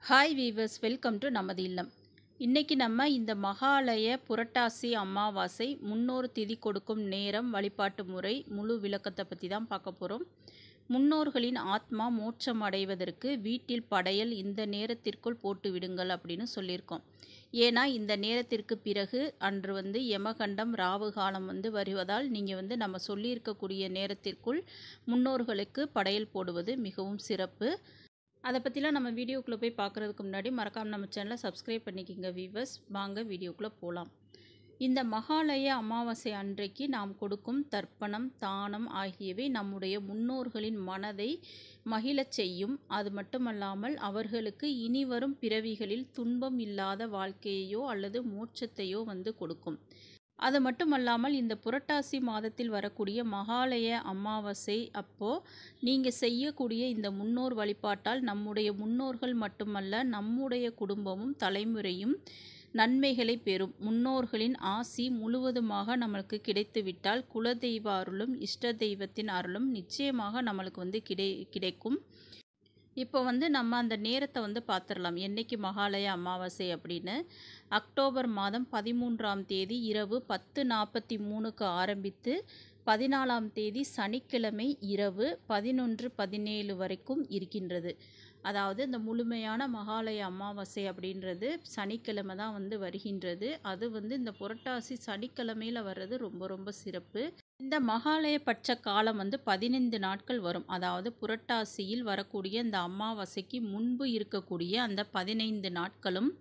hi viewers welcome to நமது இல்லம் இன்னைக்கு நம்ம இந்த மகாலய புரட்டாசி அமாவாசை முன்னோர் திதி கொடுக்கும் நேரம் வழிபாட்டு முறை முழு விளக்கத்தை பற்றி தான் பார்க்க போகிறோம் முன்னோர்களின் ஆத்மா மோட்சம் அடைவதற்கு வீட்டில் படையல் இந்த நேரத்திற்குள் போட்டு விடுங்கள் அப்படின்னு சொல்லியிருக்கோம் ஏன்னா இந்த நேரத்திற்கு பிறகு அன்று வந்து யமகண்டம் ராவு காலம் வந்து வருவதால் நீங்கள் வந்து நம்ம சொல்லியிருக்கக்கூடிய நேரத்திற்குள் முன்னோர்களுக்கு படையல் போடுவது மிகவும் சிறப்பு அதை பற்றிலாம் நம்ம வீடியோக்குள்ளே போய் பார்க்குறதுக்கு முன்னாடி மறக்காமல் நம்ம சேனலை சப்ஸ்கிரைப் பண்ணிக்கிங்க வீவர்ஸ் வாங்க வீடியோக்குள்ளே போகலாம் இந்த மகாலய அமாவாசை அன்றைக்கு நாம் கொடுக்கும் தர்ப்பணம் தானம் ஆகியவை நம்முடைய முன்னோர்களின் மனதை மகிழச் செய்யும் அது மட்டுமல்லாமல் அவர்களுக்கு இனிவரும் பிறவிகளில் துன்பம் இல்லாத வாழ்க்கையையோ அல்லது மோட்சத்தையோ வந்து கொடுக்கும் அது மட்டுமல்லாமல் இந்த புரட்டாசி மாதத்தில் வரக்கூடிய மகாலய அமாவாசை அப்போது நீங்கள் செய்யக்கூடிய இந்த முன்னோர் வழிபாட்டால் நம்முடைய முன்னோர்கள் மட்டுமல்ல நம்முடைய குடும்பமும் தலைமுறையும் நன்மைகளை பெறும் முன்னோர்களின் ஆசி முழுவதுமாக நம்மளுக்கு கிடைத்துவிட்டால் குலதெய்வ அருளும் இஷ்ட தெய்வத்தின் அருளும் நிச்சயமாக நம்மளுக்கு வந்து கிடை கிடைக்கும் இப்போ வந்து நம்ம அந்த நேரத்தை வந்து பார்த்துடலாம் என்னைக்கு மகாலய அமாவாசை அப்படின்னு அக்டோபர் மாதம் பதிமூன்றாம் தேதி இரவு பத்து நாற்பத்தி மூணுக்கு ஆரம்பித்து பதினாலாம் தேதி சனிக்கிழமை இரவு பதினொன்று பதினேழு வரைக்கும் இருக்கின்றது அதாவது இந்த முழுமையான மகாலய அமாவாசை அப்படின்றது சனிக்கிழமை தான் வந்து வருகின்றது அது வந்து இந்த புரட்டாசி சனிக்கிழமையில் வர்றது ரொம்ப ரொம்ப சிறப்பு இந்த மகாலய பட்ச காலம் வந்து பதினைந்து நாட்கள் வரும் அதாவது புரட்டாசியில் வரக்கூடிய இந்த அமாவாசைக்கு முன்பு இருக்கக்கூடிய அந்த பதினைந்து நாட்களும்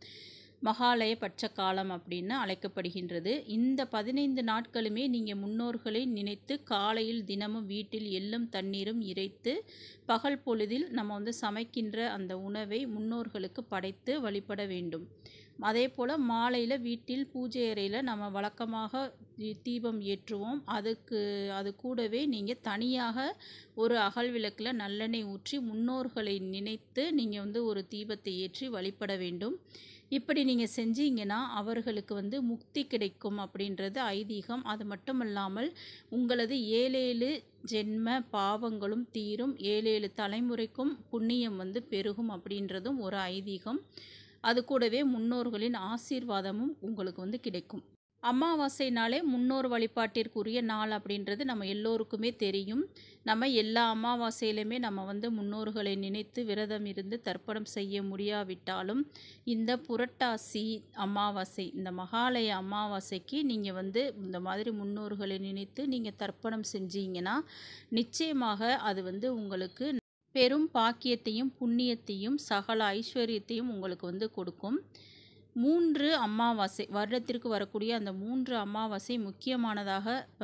மகாலய பட்ச காலம் அப்படின்னு அழைக்கப்படுகின்றது இந்த பதினைந்து நாட்களுமே நீங்கள் முன்னோர்களை நினைத்து காலையில் தினமும் வீட்டில் எள்ளும் தண்ணீரும் இறைத்து பகல் பொழுதில் நம்ம வந்து சமைக்கின்ற அந்த உணவை முன்னோர்களுக்கு படைத்து வழிபட வேண்டும் அதே போல் மாலையில் வீட்டில் பூஜை அறையில் நம்ம வழக்கமாக தீபம் ஏற்றுவோம் அதுக்கு அது கூடவே நீங்கள் தனியாக ஒரு அகல் விளக்கில் நல்லெண்ணெய் ஊற்றி முன்னோர்களை நினைத்து நீங்கள் வந்து ஒரு தீபத்தை ஏற்றி வழிபட வேண்டும் இப்படி நீங்கள் செஞ்சீங்கன்னா அவர்களுக்கு வந்து முக்தி கிடைக்கும் அப்படின்றது ஐதீகம் அது மட்டுமல்லாமல் உங்களது ஏழேழு ஜென்ம பாவங்களும் தீரும் ஏழேழு தலைமுறைக்கும் புண்ணியம் வந்து பெருகும் அப்படின்றதும் ஒரு ஐதீகம் அது கூடவே முன்னோர்களின் ஆசீர்வாதமும் உங்களுக்கு வந்து கிடைக்கும் அமாவாசைனாலே முன்னோர் வழிபாட்டிற்குரிய நாள் அப்படின்றது நம்ம எல்லோருக்குமே தெரியும் நம்ம எல்லா அமாவாசையிலுமே நம்ம வந்து முன்னோர்களை நினைத்து விரதம் இருந்து தர்ப்பணம் செய்ய முடியாவிட்டாலும் இந்த புரட்டாசி அமாவாசை இந்த மகாலய அமாவாசைக்கு நீங்கள் வந்து இந்த மாதிரி முன்னோர்களை நினைத்து நீங்கள் தர்ப்பணம் செஞ்சீங்கன்னா நிச்சயமாக அது வந்து உங்களுக்கு பெரும் பாக்கியத்தையும் புண்ணியத்தையும் சகல ஐஸ்வர்யத்தையும் உங்களுக்கு வந்து கொடுக்கும் மூன்று அமாவாசை வருடத்திற்கு வரக்கூடிய அந்த மூன்று அமாவாசை முக்கியமானதாக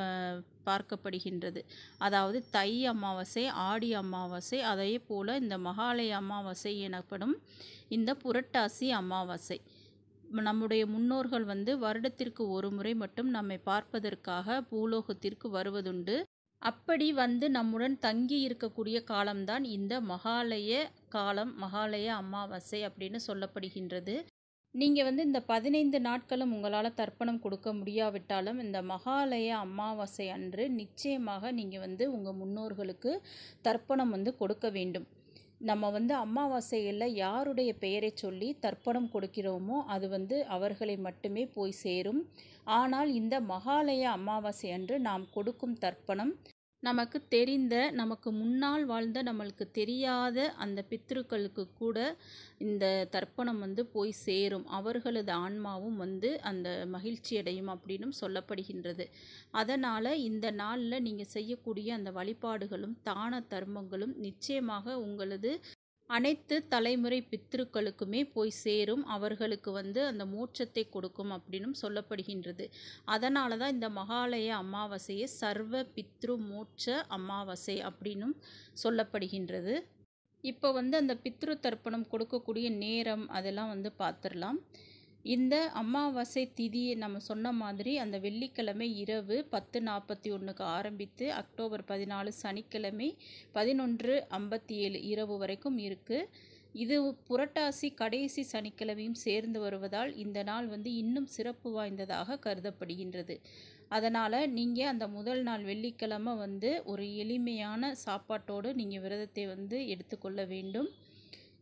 பார்க்கப்படுகின்றது அதாவது தை அமாவாசை ஆடி அமாவாசை அதே போல் இந்த மகாலய அமாவாசை எனப்படும் இந்த புரட்டாசி அமாவாசை நம்முடைய முன்னோர்கள் வந்து வருடத்திற்கு ஒரு முறை மட்டும் நம்மை பார்ப்பதற்காக பூலோகத்திற்கு வருவதுண்டு அப்படி வந்து நம்முடன் தங்கி இருக்கக்கூடிய காலம்தான் இந்த மகாலய காலம் மகாலய அமாவாசை அப்படின்னு சொல்லப்படுகின்றது நீங்கள் வந்து இந்த பதினைந்து நாட்களும் உங்களால் தர்ப்பணம் கொடுக்க முடியாவிட்டாலும் இந்த மகாலய அமாவாசை அன்று நிச்சயமாக நீங்கள் வந்து உங்கள் முன்னோர்களுக்கு தர்ப்பணம் வந்து கொடுக்க வேண்டும் நம்ம வந்து அமாவாசையில் யாருடைய பெயரை சொல்லி தர்ப்பணம் கொடுக்கிறோமோ அது வந்து அவர்களை மட்டுமே போய் சேரும் ஆனால் இந்த மகாலய அமாவாசை அன்று நாம் கொடுக்கும் தர்ப்பணம் நமக்கு தெரிந்த நமக்கு முன்னால் வாழ்ந்த நம்மளுக்கு தெரியாத அந்த பித்ருக்களுக்கு கூட இந்த தர்ப்பணம் வந்து போய் சேரும் அவர்களது ஆன்மாவும் வந்து அந்த மகிழ்ச்சி அடையும் அப்படின்னும் சொல்லப்படுகின்றது அதனால் இந்த நாளில் நீங்கள் செய்யக்கூடிய அந்த வழிபாடுகளும் தான தர்மங்களும் நிச்சயமாக உங்களது அனைத்து தலைமுறை பித்திருக்களுக்குமே போய் சேரும் அவர்களுக்கு வந்து அந்த மோட்சத்தை கொடுக்கும் அப்படின்னும் சொல்லப்படுகின்றது அதனால தான் இந்த மகாலய அமாவாசையை சர்வ பித்ரு மோட்ச அமாவாசை அப்படின்னும் சொல்லப்படுகின்றது இப்போ வந்து அந்த பித்ரு தர்ப்பணம் கொடுக்கக்கூடிய நேரம் அதெல்லாம் வந்து பார்த்துடலாம் இந்த அமாவாசை திதியை நம்ம சொன்ன மாதிரி அந்த வெள்ளிக்கிழமை இரவு பத்து நாற்பத்தி ஒன்றுக்கு ஆரம்பித்து அக்டோபர் பதினாலு சனிக்கிழமை பதினொன்று ஐம்பத்தி ஏழு இரவு வரைக்கும் இருக்குது இது புரட்டாசி கடைசி சனிக்கிழமையும் சேர்ந்து வருவதால் இந்த நாள் வந்து இன்னும் சிறப்பு வாய்ந்ததாக கருதப்படுகின்றது அதனால் நீங்கள் அந்த முதல் நாள் வெள்ளிக்கிழமை வந்து ஒரு எளிமையான சாப்பாட்டோடு நீங்கள் விரதத்தை வந்து எடுத்துக்கொள்ள வேண்டும்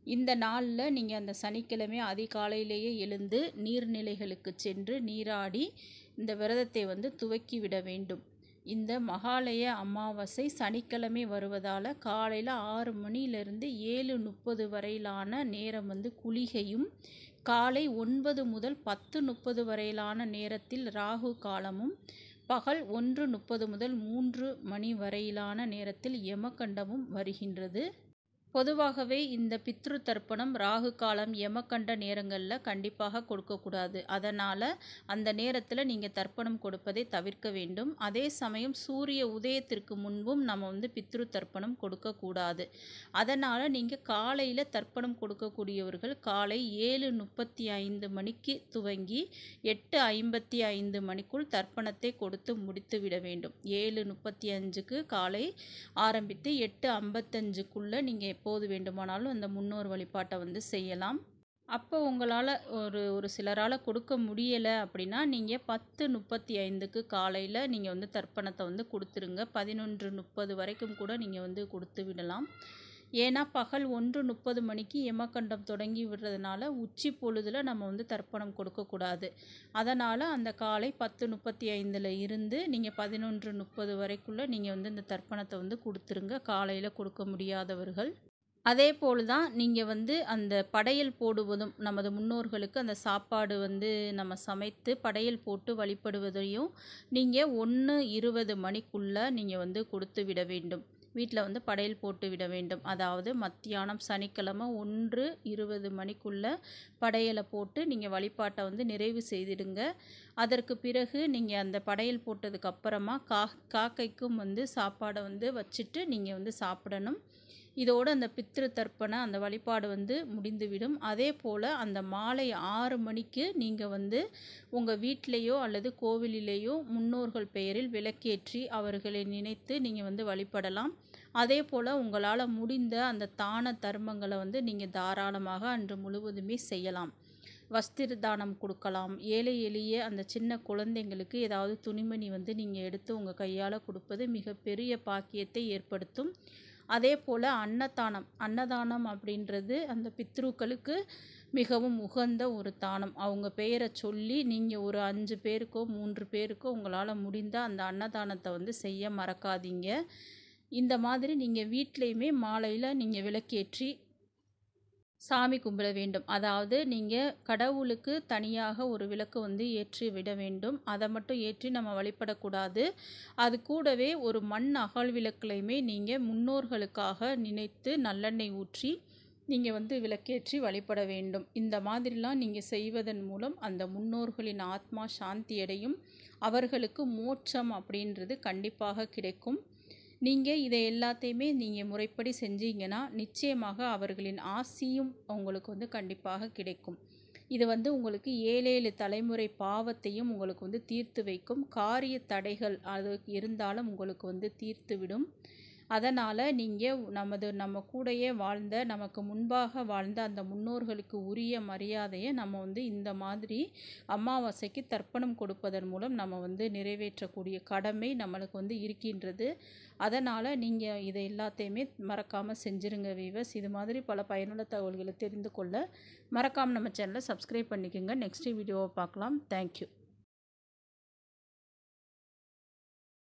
இந்த நாளில் நீங்கள் அந்த சனிக்கிழமை அதிகாலையிலேயே எழுந்து நீர்நிலைகளுக்கு சென்று நீராடி இந்த விரதத்தை வந்து துவக்கி விட வேண்டும் இந்த மகாலய அமாவாசை சனிக்கிழமை வருவதால் காலையில் ஆறு மணியிலிருந்து ஏழு முப்பது வரையிலான நேரம் வந்து குளிகையும் காலை ஒன்பது முதல் பத்து முப்பது வரையிலான நேரத்தில் ராகு காலமும் பகல் ஒன்று முப்பது முதல் மூன்று மணி வரையிலான நேரத்தில் யமகண்டமும் வருகின்றது பொதுவாகவே இந்த பித்ரு தர்ப்பணம் ராகு காலம் யமகண்ட நேரங்களில் கண்டிப்பாக கொடுக்கக்கூடாது அதனால் அந்த நேரத்தில் நீங்கள் தர்ப்பணம் கொடுப்பதை தவிர்க்க வேண்டும் அதே சமயம் சூரிய உதயத்திற்கு முன்பும் நம்ம வந்து பித்ரு தர்ப்பணம் கொடுக்கக்கூடாது அதனால் நீங்கள் காலையில் தர்ப்பணம் கொடுக்கக்கூடியவர்கள் காலை ஏழு முப்பத்தி ஐந்து மணிக்கு துவங்கி எட்டு ஐம்பத்தி ஐந்து மணிக்குள் தர்ப்பணத்தை கொடுத்து முடித்து விட வேண்டும் ஏழு முப்பத்தி அஞ்சுக்கு காலை ஆரம்பித்து எட்டு ஐம்பத்தஞ்சுக்குள்ளே நீங்கள் எப்போது வேண்டுமானாலும் அந்த முன்னோர் வழிபாட்டை வந்து செய்யலாம் அப்போ உங்களால் ஒரு ஒரு சிலரால் கொடுக்க முடியலை அப்படின்னா நீங்கள் பத்து முப்பத்தி ஐந்துக்கு காலையில் நீங்கள் வந்து தர்ப்பணத்தை வந்து கொடுத்துருங்க பதினொன்று முப்பது வரைக்கும் கூட நீங்கள் வந்து கொடுத்து விடலாம் ஏன்னா பகல் ஒன்று முப்பது மணிக்கு யமகண்டம் தொடங்கி விடுறதுனால உச்சி பொழுதில் நம்ம வந்து தர்ப்பணம் கொடுக்கக்கூடாது அதனால் அந்த காலை பத்து முப்பத்தி ஐந்தில் இருந்து நீங்கள் பதினொன்று முப்பது வரைக்குள்ளே நீங்கள் வந்து இந்த தர்ப்பணத்தை வந்து கொடுத்துருங்க காலையில் கொடுக்க முடியாதவர்கள் அதே போல் தான் நீங்கள் வந்து அந்த படையல் போடுவதும் நமது முன்னோர்களுக்கு அந்த சாப்பாடு வந்து நம்ம சமைத்து படையல் போட்டு வழிபடுவதையும் நீங்கள் ஒன்று இருபது மணிக்குள்ளே நீங்கள் வந்து கொடுத்து விட வேண்டும் வீட்டில் வந்து படையல் போட்டு விட வேண்டும் அதாவது மத்தியானம் சனிக்கிழமை ஒன்று இருபது மணிக்குள்ளே படையலை போட்டு நீங்கள் வழிபாட்டை வந்து நிறைவு செய்திடுங்க அதற்கு பிறகு நீங்கள் அந்த படையல் போட்டதுக்கு அப்புறமா கா காக்கைக்கும் வந்து சாப்பாடை வந்து வச்சுட்டு நீங்கள் வந்து சாப்பிடணும் இதோடு அந்த பித்ரு தர்ப்பண அந்த வழிபாடு வந்து முடிந்துவிடும் அதே போல் அந்த மாலை ஆறு மணிக்கு நீங்கள் வந்து உங்கள் வீட்டிலேயோ அல்லது கோவிலிலேயோ முன்னோர்கள் பெயரில் விளக்கேற்றி அவர்களை நினைத்து நீங்கள் வந்து வழிபடலாம் அதே போல் உங்களால் முடிந்த அந்த தான தர்மங்களை வந்து நீங்கள் தாராளமாக அன்று முழுவதுமே செய்யலாம் வஸ்திர தானம் கொடுக்கலாம் ஏழை எளிய அந்த சின்ன குழந்தைங்களுக்கு ஏதாவது துணிமணி வந்து நீங்கள் எடுத்து உங்கள் கையால் கொடுப்பது மிகப்பெரிய பாக்கியத்தை ஏற்படுத்தும் அதே போல் அன்னதானம் அன்னதானம் அப்படின்றது அந்த பித்ருக்களுக்கு மிகவும் உகந்த ஒரு தானம் அவங்க பெயரை சொல்லி நீங்கள் ஒரு அஞ்சு பேருக்கோ மூன்று பேருக்கோ உங்களால் முடிந்த அந்த அன்னதானத்தை வந்து செய்ய மறக்காதீங்க இந்த மாதிரி நீங்கள் வீட்லேயுமே மாலையில் நீங்கள் விளக்கேற்றி சாமி கும்பிட வேண்டும் அதாவது நீங்கள் கடவுளுக்கு தனியாக ஒரு விளக்கு வந்து ஏற்றி விட வேண்டும் அதை மட்டும் ஏற்றி நம்ம வழிபடக்கூடாது அது கூடவே ஒரு மண் அகல் விளக்குலையுமே நீங்கள் முன்னோர்களுக்காக நினைத்து நல்லெண்ணெய் ஊற்றி நீங்கள் வந்து விளக்கேற்றி வழிபட வேண்டும் இந்த மாதிரிலாம் நீங்கள் செய்வதன் மூலம் அந்த முன்னோர்களின் ஆத்மா சாந்தி அடையும் அவர்களுக்கு மோட்சம் அப்படின்றது கண்டிப்பாக கிடைக்கும் நீங்கள் இதை எல்லாத்தையுமே நீங்கள் முறைப்படி செஞ்சீங்கன்னா நிச்சயமாக அவர்களின் ஆசியும் உங்களுக்கு வந்து கண்டிப்பாக கிடைக்கும் இது வந்து உங்களுக்கு ஏழேழு தலைமுறை பாவத்தையும் உங்களுக்கு வந்து தீர்த்து வைக்கும் காரிய தடைகள் அது இருந்தாலும் உங்களுக்கு வந்து தீர்த்து விடும் அதனால் நீங்கள் நமது நம்ம கூடயே வாழ்ந்த நமக்கு முன்பாக வாழ்ந்த அந்த முன்னோர்களுக்கு உரிய மரியாதையை நம்ம வந்து இந்த மாதிரி அமாவாசைக்கு தர்ப்பணம் கொடுப்பதன் மூலம் நம்ம வந்து நிறைவேற்றக்கூடிய கடமை நம்மளுக்கு வந்து இருக்கின்றது அதனால் நீங்கள் இதை எல்லாத்தையுமே மறக்காமல் செஞ்சுருங்க வீவர்ஸ் இது மாதிரி பல பயனுள்ள தகவல்களை தெரிந்து கொள்ள மறக்காமல் நம்ம சேனலை சப்ஸ்கிரைப் பண்ணிக்கோங்க நெக்ஸ்ட் வீடியோவை பார்க்கலாம் தேங்க்யூ